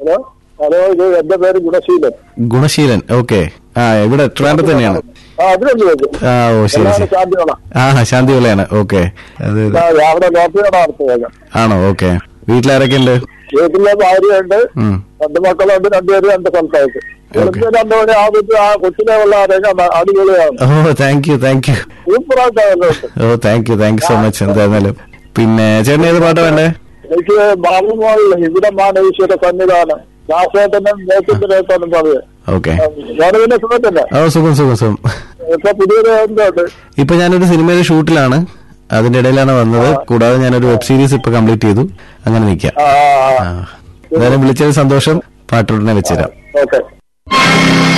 Hello hello ഇത് എന്റെ പേര് ഗുണശീലൻ ഗുണശീലൻ ഓക്കെ ആ ഇവിടെ ട്രിവാൻഡ്രത്ത് തന്നെയാണ് ആ അതിലൊന്നും വെച്ചു ആ ഓ ശരി ശരി ശാന്തിയോളാം ആ ശാന്തി വിളയാണ് ഓക്കെ അത് അവിടെ ലോട്ടറിയുടെ നടത്തുക ആണോ ഓക്കെ വീട്ടിലാരൊക്കെ ഉണ്ട് വീട്ടിലെ ഭാര്യയുണ്ട് ഉം. രണ്ട് മക്കളുണ്ട് രണ്ടുപേരും രണ്ട് സ്ഥലത്തായിട്ട് വെളുപ്പിന് രണ്ടു മണി ആകുമ്പോൾ ആ കൊച്ചിലെ ഉള്ള ആരെയൊക്കെ അടിപൊളിയാണ് ഓ താങ്ക് യു താങ്ക് യു സൂപ്പറായിട്ടാണ് ഓ thank you thank you so much എന്തായിരുന്നാലും പിന്നെ ചേട്ടൻ ഏത് പാട്ടാ വേണ്ടേ എനിക്ക് ബാബുമോളിൽ ഇവിടെ മാനവീശ്വര സന്നിധാനം ദാസേട്ടനും നേതൃത്വ നേതാനും പറയും ഓക്കെ ഞാനിതിന്റെ സുഖത്തന്നെ ഓ സുഖം സുഖം സുഖം ഇപ്പൊ പുതിയൊരു എന്തുണ്ട് ഇപ്പൊ ഞാനൊരു സിനിമയുടെ ഷൂട്ടിലാണ് അതിന്റെ ഇടയിലാണ് വന്നത് കൂടാതെ ഞാനൊരു വെബ് സീരീസ് ഇപ്പൊ കംപ്ലീറ്റ് ചെയ്തു അങ്ങനെ നിൽക്കാം ആ ആ. എന്തായാലും വിളിച്ചത് സന്തോഷം പാട്ടുടനെ വെച്ചുതരാം ഓക്കെ